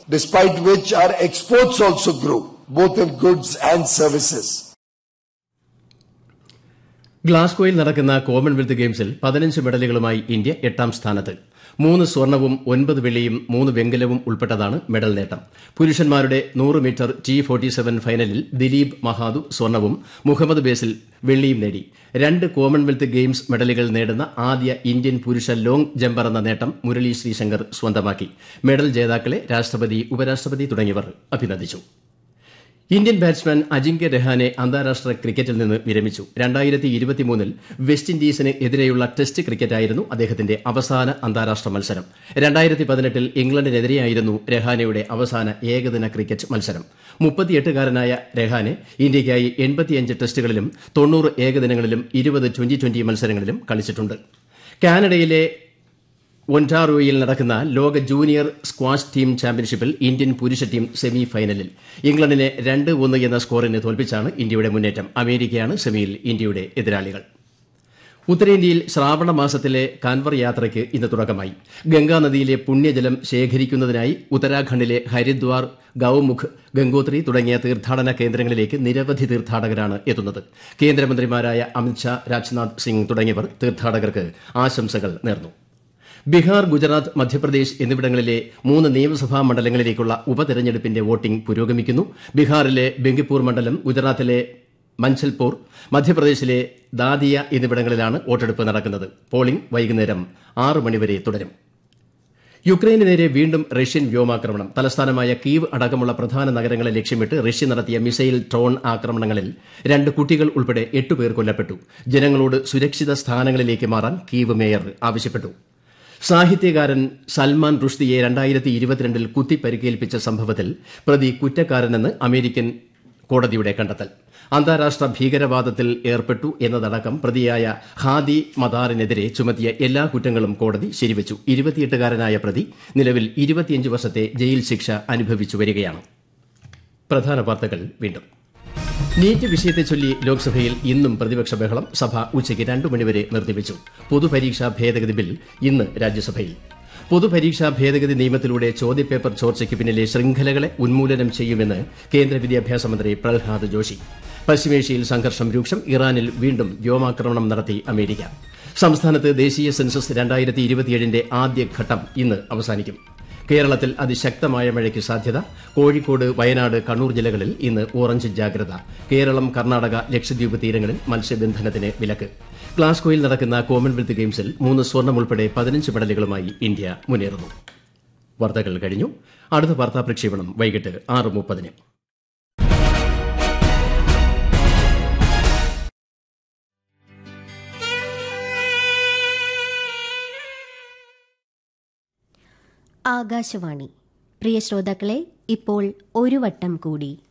despite which our exports also grew, both in goods and services. ഗ്ലാസ്ഗോയിൽ നടക്കുന്ന Commonwealth ഗെയിംസിൽ പതിനഞ്ച് മെഡലുകളുമായി India എട്ടാം സ്ഥാനത്ത് മൂന്ന് സ്വർണവും ഒൻപത് വെള്ളിയും മൂന്ന് വെങ്കലവും ഉൾപ്പെട്ടതാണ് മെഡൽ നേട്ടം പുരുഷന്മാരുടെ നൂറ് മീറ്റർ ടി ഫോർട്ടി സെവൻ ഫൈനലിൽ ദിലീപ് മഹാദു സ്വർണവും മുഹമ്മദ് ബേസിൽ വെള്ളിയും നേടി രണ്ട് കോമൺവെൽത്ത് ഗെയിംസ് മെഡലുകൾ നേടുന്ന ആദ്യ ഇന്ത്യൻ പുരുഷ ലോങ് ജമ്പർ എന്ന നേട്ടം മുരളി ശ്രീശങ്കർ സ്വന്തമാക്കി മെഡൽ ജേതാക്കളെ രാഷ്ട്രപതി ഉപരാഷ്ട്രപതി തുടങ്ങിയവർ അഭിനന്ദിച്ചു ഇന്ത്യൻ ബാറ്റ്സ്മാൻ അജിങ്ക്യ രഹാനെ അന്താരാഷ്ട്ര ക്രിക്കറ്റിൽ നിന്ന് വിരമിച്ചു രണ്ടായിരത്തി ഇരുപത്തിമൂന്നിൽ വെസ്റ്റ് ഇൻഡീസിന് എതിരെയുള്ള ടെസ്റ്റ് ക്രിക്കറ്റായിരുന്നു അദ്ദേഹത്തിന്റെ അവസാന അന്താരാഷ്ട്ര മത്സരം രണ്ടായിരത്തി പതിനെട്ടിൽ ഇംഗ്ലണ്ടിനെതിരെയായിരുന്നു രഹാനെയുടെ അവസാന ഏകദിന ക്രിക്കറ്റ് മത്സരം മുപ്പത്തിയെട്ടുകാരനായ രഹാനെ ഇന്ത്യയ്ക്കായി എൺപത്തിയഞ്ച് ടെസ്റ്റുകളിലും തൊണ്ണൂറ് ഏകദിനങ്ങളിലും ഇരുപത് ട്വന്റി ട്വന്റി മത്സരങ്ങളിലും കളിച്ചിട്ടുണ്ട് കാനഡയിലെ ഒൻറ്റാറോയിൽ നടക്കുന്ന ലോക ജൂനിയർ സ്ക്വാഷ് ടീം ചാമ്പ്യൻഷിപ്പിൽ ഇന്ത്യൻ പുരുഷ ടീം സെമി ഫൈനലിൽ ഇംഗ്ലണ്ടിനെ രണ്ട് ഒന്ന് എന്ന സ്കോറിന് തോൽപ്പിച്ചാണ് ഇന്ത്യയുടെ മുന്നേറ്റം അമേരിക്കയാണ് സെമിയിൽ ഇന്ത്യയുടെ എതിരാളികൾ ഉത്തരേന്ത്യയിൽ ശ്രാവണ മാസത്തിലെ കാൻവർ യാത്രയ്ക്ക് ഇന്ന് തുടക്കമായി ഗംഗാനദിയിലെ പുണ്യജലം ശേഖരിക്കുന്നതിനായി ഉത്തരാഖണ്ഡിലെ ഹരിദ്വാർ ഗൌമുഖ് ഗംഗോത്രി തുടങ്ങിയ തീർത്ഥാടന കേന്ദ്രങ്ങളിലേക്ക് നിരവധി തീർത്ഥാടകരാണ് എത്തുന്നത് കേന്ദ്രമന്ത്രിമാരായ അമിത്ഷാ രാജ്നാഥ് സിംഗ് തുടങ്ങിയവർ തീർത്ഥാടകർക്ക് ആശംസകൾ നേർന്നു ബീഹാർ ഗുജറാത്ത് മധ്യപ്രദേശ് എന്നിവിടങ്ങളിലെ മൂന്ന് നിയമസഭാ മണ്ഡലങ്ങളിലേക്കുള്ള ഉപതെരഞ്ഞെടുപ്പിന്റെ വോട്ടിംഗ് പുരോഗമിക്കുന്നു ബീഹാറിലെ ബെങ്കിപ്പൂർ മണ്ഡലം ഗുജറാത്തിലെ മഞ്ചൽപൂർ മധ്യപ്രദേശിലെ ദാദിയ എന്നിവിടങ്ങളിലാണ് വോട്ടെടുപ്പ് നടക്കുന്നത് പോളിംഗ് വൈകുന്നേരം ആറ് മണിവരെ തുടരും യുക്രൈന് നേരെ വീണ്ടും റഷ്യൻ വ്യോമാക്രമണം തലസ്ഥാനമായ കീവ് അടക്കമുള്ള പ്രധാന നഗരങ്ങളെ ലക്ഷ്യമിട്ട് റഷ്യ നടത്തിയ മിസൈൽ ഡ്രോൺ ആക്രമണങ്ങളിൽ രണ്ട് കുട്ടികൾ ഉൾപ്പെടെ എട്ടുപേർ കൊല്ലപ്പെട്ടു ജനങ്ങളോട് സുരക്ഷിത സ്ഥാനങ്ങളിലേക്ക് മാറാൻ കീവ് മേയർ ആവശ്യപ്പെട്ടു സാഹിത്യകാരൻ സൽമാൻ റുഷ്ദിയെ രണ്ടായിരത്തി ഇരുപത്തിരണ്ടിൽ കുത്തിപ്പരിക്കേൽപ്പിച്ച സംഭവത്തിൽ പ്രതി കുറ്റക്കാരനെന്ന് അമേരിക്കൻ കോടതിയുടെ കണ്ടെത്തൽ അന്താരാഷ്ട്ര ഭീകരവാദത്തിൽ ഏർപ്പെട്ടു എന്നതടക്കം പ്രതിയായ ഹാദി മദാറിനെതിരെ ചുമത്തിയ എല്ലാ കുറ്റങ്ങളും കോടതി ശരിവച്ചു ഇരുപത്തിയെട്ടുകാരനായ പ്രതി നിലവിൽ ഇരുപത്തിയഞ്ച് വർഷത്തെ ജയിൽ ശിക്ഷ അനുഭവിച്ചു വരികയാണ് പ്രധാന വാർത്തകൾ വീണ്ടും നീറ്റ് വിഷയത്തെ ചൊല്ലി ലോക്സഭയിൽ ഇന്നും പ്രതിപക്ഷ ബഹളം സഭ ഉച്ചയ്ക്ക് രണ്ടു മണിവരെ നിർത്തിവച്ചു പൊതുപരീക്ഷാ ഭേദഗതി ബിൽ ഇന്ന് രാജ്യസഭയിൽ പൊതുപരീക്ഷാ ഭേദഗതി നിയമത്തിലൂടെ ചോദ്യപേപ്പർ ചോർച്ചയ്ക്ക് പിന്നിലെ ശൃംഖലകളെ ഉന്മൂലനം ചെയ്യുമെന്ന് കേന്ദ്ര വിദ്യാഭ്യാസ മന്ത്രി പ്രഹ്ലാദ് ജോഷി പശ്ചിമേഷ്യയിൽ സംഘർഷം രൂക്ഷം ഇറാനിൽ വീണ്ടും വ്യോമാക്രമണം നടത്തി അമേരിക്ക സംസ്ഥാനത്ത് ദേശീയ സെൻസസ് രണ്ടായിരത്തി ഇരുപത്തിയേഴിന്റെ ആദ്യഘട്ടം ഇന്ന് അവസാനിക്കും കേരളത്തിൽ അതിശക്തമായ മഴയ്ക്ക് സാധ്യത കോഴിക്കോട് വയനാട് കണ്ണൂർ ജില്ലകളിൽ ഇന്ന് ഓറഞ്ച് ജാഗ്രത കേരളം കർണാടക ലക്ഷദ്വീപ് തീരങ്ങളിൽ മത്സ്യബന്ധനത്തിന് വിലക്ക് ഗ്ലാസ്ഗോയിൽ നടക്കുന്ന കോമൺവെൽത്ത് ഗെയിംസിൽ മൂന്ന് സ്വർണം ഉൾപ്പെടെ പതിനഞ്ച് മെഡലുകളുമായി ഇന്ത്യ മുന്നേറുന്നു വാർത്തകൾ കഴിഞ്ഞു അടുത്ത വാർത്താ പ്രക്ഷേപണം വൈകിട്ട് ആറ് മുപ്പതിന് ആകാശവാണി പ്രിയ ശ്രോതാക്കളെ ഇപ്പോൾ ഒരു വട്ടം കൂടി